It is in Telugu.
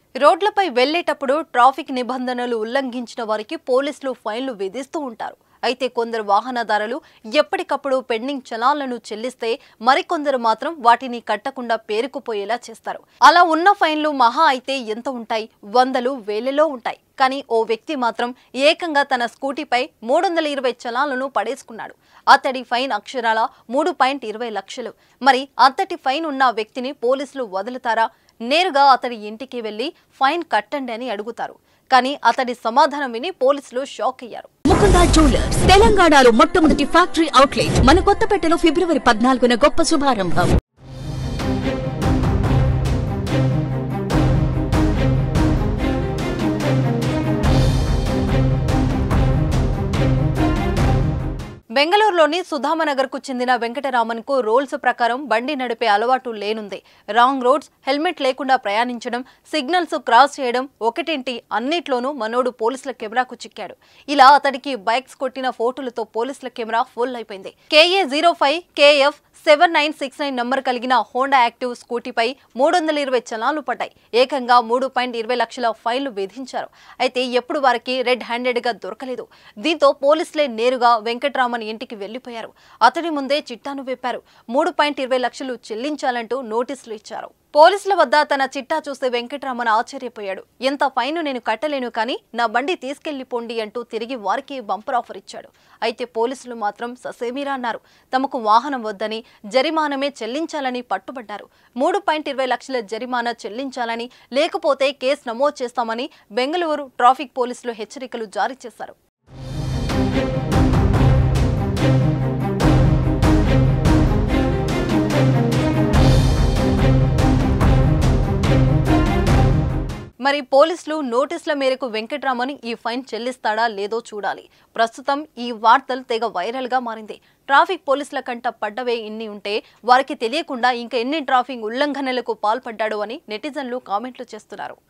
రోడ్లపై వెళ్లేటప్పుడు ట్రాఫిక్ నిబంధనలు ఉల్లంఘించిన వారికి పోలీసులు ఫైన్లు విధిస్తూ ఉంటారు అయితే కొందరు వాహనదారులు ఎప్పటికప్పుడు పెండింగ్ చలాలను చెల్లిస్తే మరికొందరు మాత్రం వాటిని కట్టకుండా పేరుకుపోయేలా చేస్తారు అలా ఉన్న ఫైన్లు మహా అయితే ఎంత ఉంటాయి వందలు వేలలో ఉంటాయి కానీ ఓ వ్యక్తి మాత్రం ఏకంగా తన స్కూటీపై మూడు వందల ఇరవై చలాలను పడేసుకున్నాడు అతడి ఫైన్ అక్షరాల మూడు పాయింట్ ఇరవై లక్షలు మరి అంతటి ఫైన్ ఉన్న వ్యక్తిని పోలీసులు వదులుతారా నేరుగా అతడి ఇంటికి వెళ్లి ఫైన్ కట్టండి అని అడుగుతారు కానీ అతడి సమాధానం విని పోలీసులు షాక్ అయ్యారు ముకుంద జ్యువెలర్స్ తెలంగాణలో మొట్టమొదటి ఫ్యాక్టరీ అవుట్లెట్ మన కొత్తపేటలో ఫిబ్రవరి పద్నాలుగున గొప్ప శుభారంభం బెంగళూరులోని సుధామనగర్కు చెందిన వెంకటరామన్ కు రూల్స్ ప్రకారం బండి నడిపే అలవాటు లేనుంది రాంగ్ రోడ్స్ హెల్మెట్ లేకుండా ప్రయాణించడం సిగ్నల్స్ క్రాస్ చేయడం ఒకటేంటి అన్నిట్లోనూ మనోడు పోలీసుల కెమెరాకు చిక్కాడు ఇలా అతడికి బైక్స్ కొట్టిన ఫోటోలతో పోలీసుల కెమెరా ఫుల్ అయిపోయింది KA zero five KF seven nine six nine number కలిగిన హోండా యాక్టివ్ స్కూటీపై మూడు వందల ఇరవై చలాన్లు పడ్డాయి ఏకంగా మూడు పాయింట్ ఇరవై లక్షల ఫైన్లు విధించారు అయితే ఎప్పుడు వారికి రెడ్ హ్యాండెడ్ గా దొరకలేదు దీంతో పోలీసులే నేరుగా వెంకట్రామన్ ఇంటికి వెళ్లిపోయారు అతడి ముందే చిట్టాను వేపారు మూడు పాయింట్ ఇరవై లక్షలు చెల్లించాలంటూ నోటీసులు ఇచ్చారు పోలీసుల వద్ద తన చిట్టా చూస్తే వెంకట్రామన్ ఆశ్చర్యపోయాడు ఎంత ఫైన్ నేను కట్టలేను కానీ నా బండి తీసుకెళ్లిపోండి అంటూ తిరిగి వారికి బంపర్ ఆఫర్ ఇచ్చాడు అయితే పోలీసులు మాత్రం ససేమీరా అన్నారు తమకు వాహనం వద్దని జరిమానమే చెల్లించాలని పట్టుబడ్డారు మూడు పాయింట్ ఇరవై లక్షల జరిమానా చెల్లించాలని లేకపోతే కేసు నమోదు చేస్తామని బెంగళూరు ట్రాఫిక్ పోలీసులు హెచ్చరికలు జారీ చేశారు మరి పోలీసులు నోటీసుల మేరకు వెంకట్రామన్ ఈ ఫైన్ చెల్లిస్తాడా లేదో చూడాలి ప్రస్తుతం ఈ వార్తలు తెగ వైరల్ గా మారింది ట్రాఫిక్ పోలీసుల కంట పడ్డవే ఇన్ని ఉంటే వారికి తెలియకుండా ఇంకా ఎన్ని ట్రాఫిక్ ఉల్లంఘనలకు పాల్పడ్డాడు అని నెటిజన్లు కామెంట్లు చేస్తున్నారు